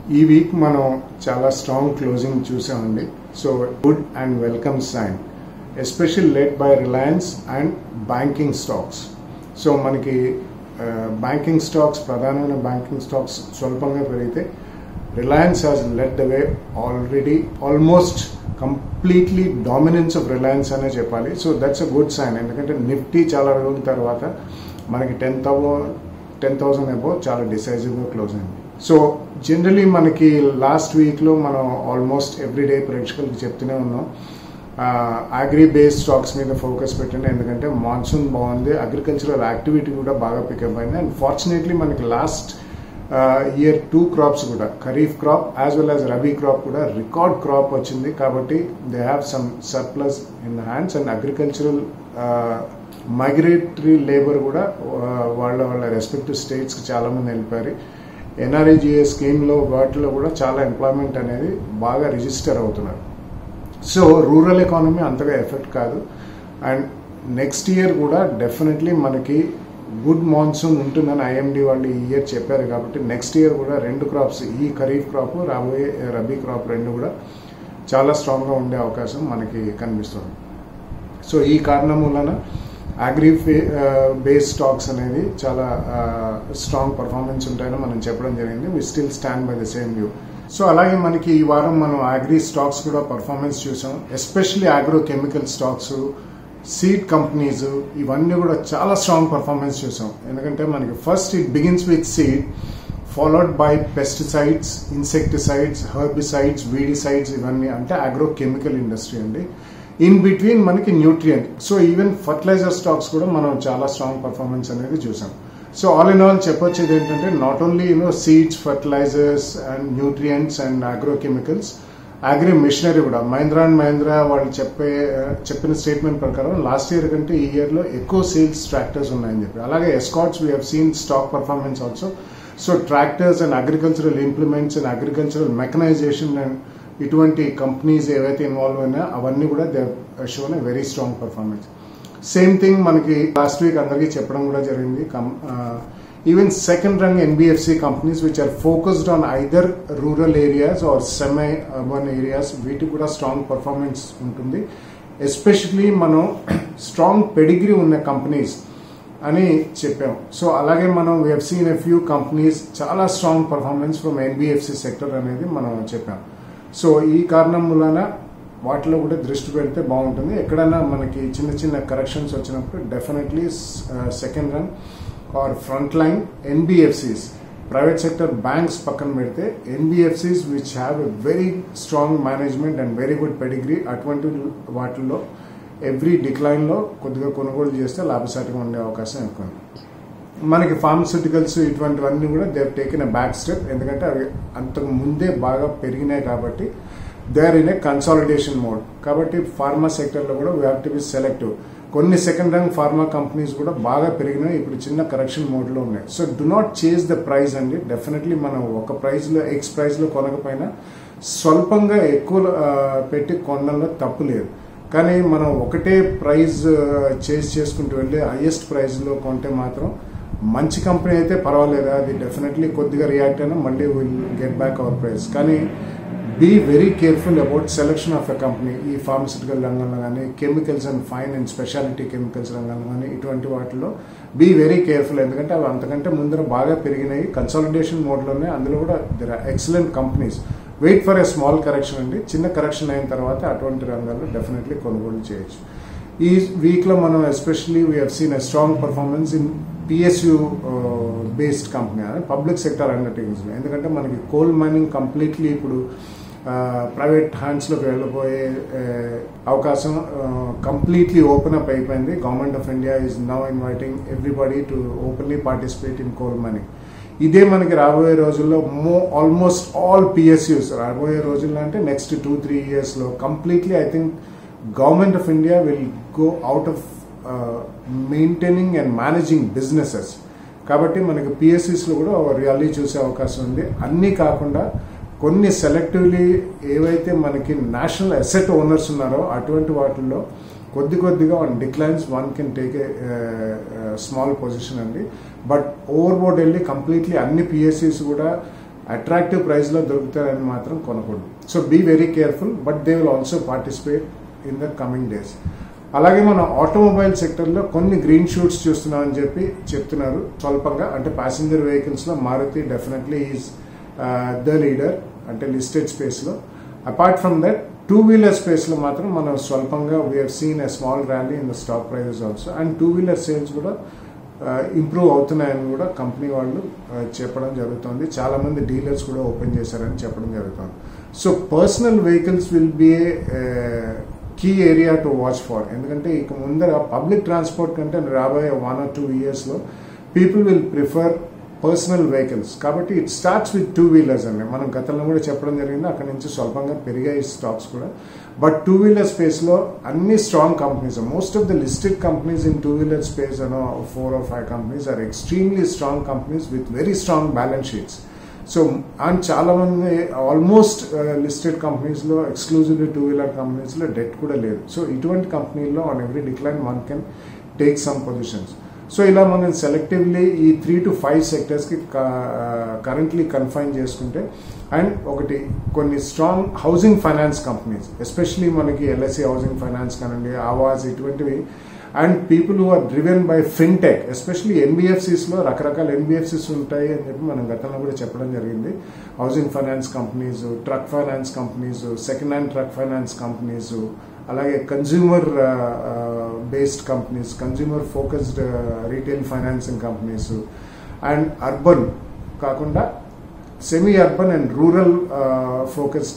ఈ వీక్ మనం చాలా స్ట్రాంగ్ క్లోజింగ్ చూసామండి so good and welcome sign especial led by Reliance and banking stocks so మనకి banking stocks ప్రధానమైన బ్యాంకింగ్ స్టాక్స్ స్వల్పంగా పెరిగితే Reliance has led the way already almost completely dominance of Reliance అనే చెప్పాలి so that's a good sign ఎందుకంటే Nifty చాలా రోజుల తర్వాత మనకి ten thousand ten thousand above చాలా డిసైజివ్గా క్లోజ్ అయింది సో జనరలీ మనకి లాస్ట్ వీక్లో మనం ఆల్మోస్ట్ ఎవ్రీడే ప్రేక్షకులకు చెప్తూనే ఉన్నాం అగ్రి బేస్డ్ స్టాక్స్ మీద ఫోకస్ పెట్టండి ఎందుకంటే మాన్సూన్ బాగుంది అగ్రికల్చరల్ యాక్టివిటీ కూడా బాగా పికప్ అయింది అండ్ ఫార్చునేట్లీ మనకి లాస్ట్ ఇయర్ టూ క్రాప్స్ కూడా kharif crop as well as rabi crop కూడా రికార్డ్ క్రాప్ వచ్చింది కాబట్టి they have some surplus in the hands and agricultural migratory labour కూడా వాళ్ళ వాళ్ళ రెస్పెక్టివ్ స్టేట్స్కి చాలామంది వెళ్ళిపోయారు ఎన్ఆర్ఈజిఏ స్కీమ్లో వాటిలో కూడా చాలా ఎంప్లాయ్మెంట్ అనేది బాగా రిజిస్టర్ అవుతున్నారు సో రూరల్ ఎకానమీ అంతగా ఎఫెక్ట్ కాదు అండ్ నెక్స్ట్ ఇయర్ కూడా డెఫినెట్లీ మనకి గుడ్ మాన్సూన్ ఉంటుందని ఐఎండి వాళ్ళు ఈ ఇయర్ చెప్పారు కాబట్టి నెక్స్ట్ ఇయర్ కూడా రెండు క్రాప్స్ ఈ ఖరీఫ్ క్రాప్ రాబోయే రబీ క్రాప్ రెండు కూడా చాలా స్ట్రాంగ్గా ఉండే అవకాశం మనకి కనిపిస్తుంది సో ఈ కారణం వలన అగ్రి బేస్ స్టాక్స్ అనేది చాలా స్ట్రాంగ్ పర్ఫార్మెన్స్ ఉంటాయని మనం చెప్పడం జరిగింది we still stand by the same view so అలాగే మనకి ఈ వారం మనం అగ్రి స్టాక్స్ కూడా పర్ఫార్మెన్స్ చూసాం especially agro chemical stocks seed companies ఇవన్నీ కూడా చాలా స్ట్రాంగ్ పర్ఫార్మెన్స్ చూసాం ఎందుకంటే మనకి first it begins with seed followed by pesticides insecticides herbicides weedicides ఇవన్నీ అంటే అగ్రో కెమికల్ ఇండస్ట్రీ అండి ఇన్ బిట్వీన్ మనకి nutrient so even fertiliser stocks కూడా మనం చాలా స్ట్రాంగ్ పర్ఫార్మెన్స్ అనేది చూసాం సో ఆల్ ఇన్ ఆల్ చెప్పొచ్చేది ఏంటంటే not only you know seeds fertilisers and nutrients and agro chemicals agri machinery కూడా మహీంద్రా అండ్ మహీంద్రా వాళ్ళు చెప్పే చెప్పిన స్టేట్మెంట్ ప్రకారం లాస్ట్ ఇయర్ కంటే ఈ ఇయర్లో ఎక్కువ సేల్స్ ట్రాక్టర్స్ ఉన్నాయని చెప్పి అలాగే Escorts we have seen stock performance also so tractors and agricultural implements and agricultural mechanisation and ఇటువంటి కంపెనీస్ ఏవైతే ఇన్వాల్వ్ అయినా అవన్నీ కూడా they shown a very strong performance same thing మనకి లాస్ట్ వీక్ అందరికీ చెప్పడం కూడా జరిగింది even second rung NBFC companies which are focused on either rural areas or semi urban areas వీటికి కూడా స్ట్రాంగ్ పర్ఫార్మెన్స్ ఉంటుంది ఎస్పెషలీ మనం స్ట్రాంగ్ పెడిగ్రీ ఉన్న కంపెనీస్ అని చెప్పాం సో అలాగే మనం we've seen a few companies చాలా strong performance from NBFC sector అనేది మనం చెప్పాం సో ఈ కారణం వలన వాటిలో కూడా దృష్టి పెడితే బాగుంటుంది ఎక్కడైనా మనకి చిన్న చిన్న కరెక్షన్స్ వచ్చినప్పుడు definitely second run or front line NBFCs private sector banks పక్కన పెడితే NBFCs which have a very strong management and very good pedigree అటువంటి వాటిల్లో ఎవ్రీ డిక్లైన్లో కొద్దిగా కొనుగోలు చేస్తే లాభసాటిగా ఉండే అవకాశం ఎక్కువ మనకి ఫార్మస్యూటికల్స్ ఇటువంటివన్నీ కూడా they taking a back step ఎందుకంటే అవి అంతకు ముందే బాగా పెరిగినాయి కాబట్టి they are in a consolidation mode కాబట్టి ఫార్మా సెక్టర్లో కూడా we have to be selective కొన్ని సెకండ్ ర్యాంక్ ఫార్మా కంపెనీస్ కూడా బాగా పెరిగినాయి ఇప్పుడు చిన్న కరెక్షన్ మోడ్లో ఉన్నాయి so do not chase the price అండి డెఫినెట్లీ మనం ఒక ప్రైస్లో ఎక్స్ ప్రైస్లో కొనకపోయినా స్వల్పంగా ఎక్కువ పెట్టి కొనడంలో తప్పు లేదు కానీ మనం ఒకటే ప్రైజ్ చేజ్ చేసుకుంటూ వెళ్ళి హైయెస్ట్ ప్రైస్లో కొంటే మాత్రం మంచి కంపెనీ అయితే పర్వాలేదు అది డెఫినెట్లీ కొద్దిగా రియాక్ట్ అయినా మళ్ళీ will get back our price కానీ be very careful about selection of a company ఈ ఫార్మసిటికల్ రంగంలో కానీ chemicals and fine and speciality chemicals రంగంలో కానీ ఇటువంటి వాటిలో బీ వెరీ కేర్ఫుల్ ఎందుకంటే అవి అంతకంటే ముందర బాగా పెరిగినాయి కన్సాలిడేషన్ మోడ్లోనే అందులో కూడా there are excellent companies wait for a small correction అండి చిన్న కరెక్షన్ అయిన తర్వాత అటువంటి రంగాల్లో డెఫినెట్లీ కొనుగోలు చేయొచ్చు ఈ వీక్లో మనం especially we have seen a strong performance in PSU based company public sector అండర్టేకింగ్స్లో ఎందుకంటే మనకి కోల్ మైనింగ్ కంప్లీట్లీ ఇప్పుడు ప్రైవేట్ హ్యాండ్స్లోకి వెళ్ళబోయే అవకాశం కంప్లీట్లీ ఓపెన్ అప్ అయిపోయింది government of India is now inviting everybody to openly participate in coal mining ఇదే మనకి రాబోయే రోజుల్లో మో ఆల్మోస్ట్ ఆల్ పిఎస్యూస్ రాబోయే రోజుల్లో అంటే నెక్స్ట్ టూ త్రీ ఇయర్స్లో completely I think government of India will go out of maintaining and managing businesses కాబట్టి మనకి పిఎస్సిస్లో కూడా ర్యాలీ చూసే అవకాశం ఉంది అన్నీ కాకుండా కొన్ని సెలెక్టివ్లీ ఏవైతే మనకి నేషనల్ అసెట్ ఓనర్స్ ఉన్నారో అటువంటి వాటిల్లో కొద్ది కొద్దిగా one declines one can take a small position అండి బట్ ఓవర్బోర్డ్ వెళ్ళి కంప్లీట్లీ అన్ని పిఎస్సీస్ కూడా అట్రాక్టివ్ ప్రైస్లో దొరుకుతారని మాత్రం కొనకూడదు so be very careful but they will also participate in the coming days అలాగే మనం ఆటోమొబైల్ సెక్టర్లో కొన్ని గ్రీన్ షూట్స్ చూస్తున్నామని చెప్పి చెప్తున్నారు స్వల్పంగా అంటే ప్యాసింజర్ వెహికల్స్లో Maruti definitely is the leader అంటే లిస్టెడ్ స్పేస్లో apart from that two wheeler స్పేస్లో మాత్రం మనం స్వల్పంగా we're seen a small rally in the stock prizes also and two wheeler sales కూడా ఇంప్రూవ్ అవుతున్నాయని కూడా కంపెనీ వాళ్ళు చెప్పడం జరుగుతుంది చాలా మంది డీలర్స్ కూడా ఓపెన్ చేశారని చెప్పడం జరుగుతుంది so personal vehicles will be a key area to watch for ఎందుకంటే ఇక ముందర పబ్లిక్ ట్రాన్స్పోర్ట్ కంటే రాబోయే వన్ ఆర్ టూ ఇయర్స్లో people will prefer personal vehicles కాబట్టి it starts with two wheelers అండి మనం గతంలో కూడా చెప్పడం జరిగింది అక్కడ నుంచి స్వల్పంగా పెరిగాయి స్టాక్స్ కూడా బట్ టూ వీలర్ స్పేస్లో అన్ని strong companies most of the listed companies in two wheeler space అనో four or five companies are extremely strong companies with very strong balance sheets so and చాలా మంది ఆల్మోస్ట్ లిస్టెడ్ కంపెనీస్లో exclusively two wheeler కంపెనీస్లో debt కూడా లేదు సో ఇటువంటి కంపెనీల్లో on every decline one can take some positions so ఇలా మనం సెలెక్టివ్లీ ఈ త్రీ టు ఫైవ్ సెక్టర్స్కి కరెంట్లీ కన్ఫైన్ చేసుకుంటే అండ్ ఒకటి కొన్ని strong housing finance companies especially మనకి ఎల్ఐసి హౌసింగ్ ఫైనాన్స్ కానివ్వండి ఆవాజ్ ఇటువంటివి and people who are driven by fintech especially ఎన్బిఎఫ్సిస్లో రకరకాల ఎన్బిఎఫ్సిస్ ఉంటాయి అని చెప్పి మనం గతంలో కూడా చెప్పడం జరిగింది housing finance companies truck finance companies second hand truck finance companies అలాగే consumer based companies consumer focused retail financing companies and urban కాకుండా semi urban and rural focused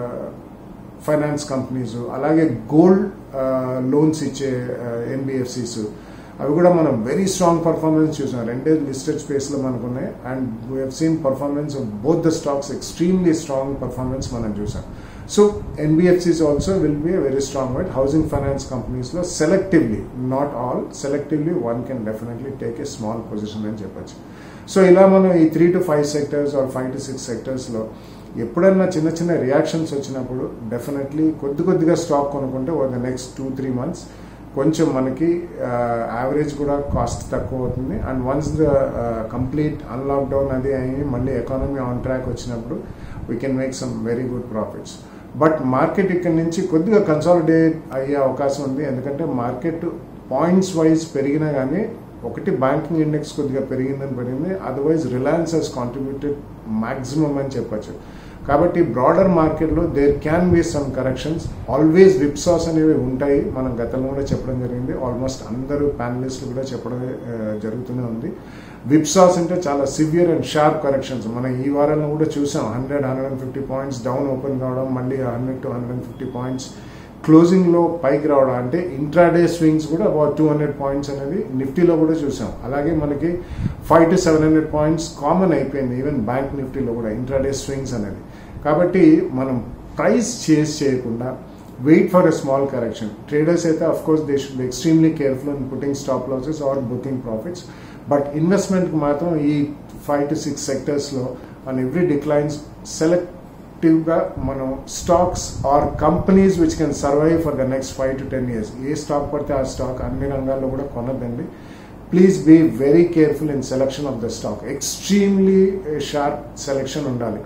finance companies అలాగే గోల్డ్ లోన్స్ ఇచ్చే ఎన్బిఎఫ్సిస్ అవి కూడా మనం very strong performance చూసాం రెండే listed స్పేస్లో మనకు ఉన్నాయి and we have seen performance of both the stocks extremely strong performance మనం చూసాం so NBFCs also will be very strong white housing finance కంపెనీస్లో selectively not all selectively one can definitely take a small position అని చెప్పొచ్చు so ఇలా మనం ఈ three to five sectors or five to six సెక్టర్స్లో ఎప్పుడన్నా చిన్న చిన్న రియాక్షన్స్ వచ్చినప్పుడు డెఫినెట్లీ కొద్ది కొద్దిగా స్టాక్ కొనుక్కుంటే over the next two three months కొంచెం మనకి యావరేజ్ కూడా కాస్ట్ తక్కువ అవుతుంది and once the complete unlock down అది అయ్యి మళ్ళీ ఎకానమీ ఆన్ ట్రాక్ వచ్చినప్పుడు we can make some very good profits but market ఇక్కడ నుంచి కొద్దిగా కన్సాలిడేట్ అయ్యే అవకాశం ఉంది ఎందుకంటే మార్కెట్ పాయింట్స్ వైజ్ పెరిగినా కానీ ఒకటి బ్యాంకింగ్ ఇండెక్స్ కొద్దిగా పెరిగిందని పెరిగింది otherwise Reliance has contributed maximum అని చెప్పచ్చు కాబట్టి బ్రాడర్ మార్కెట్లో there can be some corrections always whipsaws అనేవి ఉంటాయి మనం గతంలో కూడా చెప్పడం జరిగింది ఆల్మోస్ట్ అందరూ ప్యానలిస్టులు కూడా చెప్పడం జరుగుతూనే ఉంది విప్సాస్ అంటే చాలా సివియర్ అండ్ షార్ప్ కరెక్షన్స్ మనం ఈ వారంలో కూడా చూసాం hundred hundred and fifty points down open కావడం మళ్ళీ hundred to hundred and fifty points క్లోజింగ్లో పైకి రావడం అంటే ఇంట్రాడే స్వింగ్స్ కూడా అబౌట్ టూ హండ్రెడ్ పాయింట్స్ అనేది నిఫ్టీలో కూడా చూసాం అలాగే మనకి five to seven hundred points common అయిపోయింది ఈవెన్ బ్యాంక్ నిఫ్టీలో కూడా ఇంట్రాడే స్వింగ్స్ అనేది కాబట్టి మనం ప్రైస్ చేస్ చేయకుండా wait for a small correction traders అయితే of course they should be extremely careful in putting stop losses or booking profits but ఇన్వెస్ట్మెంట్కి మాత్రం ఈ ఫైవ్ టు సిక్స్ సెక్టర్స్లో ఆన్ ఎవ్రీ డిక్లైన్స్ సెలెక్టివ్గా మనం stocks or companies which can survive for the next five to ten years ఏ stock పడితే ఆ stock అన్ని రంగాల్లో కూడా కొనద్దండి please be very careful in selection of the stock extremely sharp selection ఉండాలి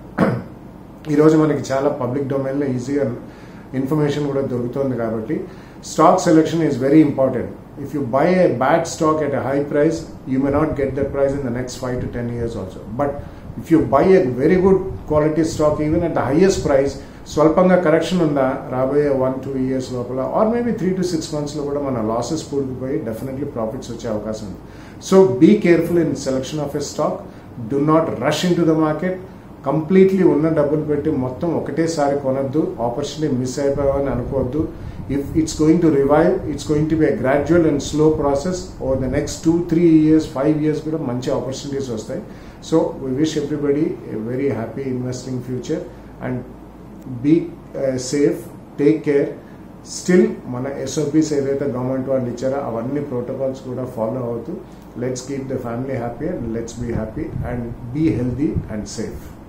ఈరోజు మనకి చాలా పబ్లిక్ డొమైన్లో ఈజీగా ఇన్ఫర్మేషన్ కూడా దొరుకుతుంది కాబట్టి stock selection is very important if you buy a bad stock at a high price you may not get that price in the next five to ten years also but if you buy a very good quality stock even at the highest price స్వల్పంగా correction ఉందా రాబోయే one two years లోపల or maybe three to six మంత్స్లో కూడా మన losses పూర్తిపోయి definitely profits వచ్చే అవకాశం ఉంది so be careful in selection of a stock do not rush into the market completely ఉన్న డబ్బులు పెట్టి మొత్తం ఒకటేసారి కొనొద్దు ఆపర్చునిటీ మిస్ అయిపోయామని అనుకోవద్దు if it's going to revive it's going to be a gradual and slow process over the next two three years five years కూడా మంచి opportunities వస్తాయి so we wish everybody a very happy investing future and be safe take care still మన SOPs ఏదైతే government వాళ్ళు ఇచ్చారో అవన్నీ protocols కూడా follow అవుతూ let's keep the family happy and let's be happy and be healthy and safe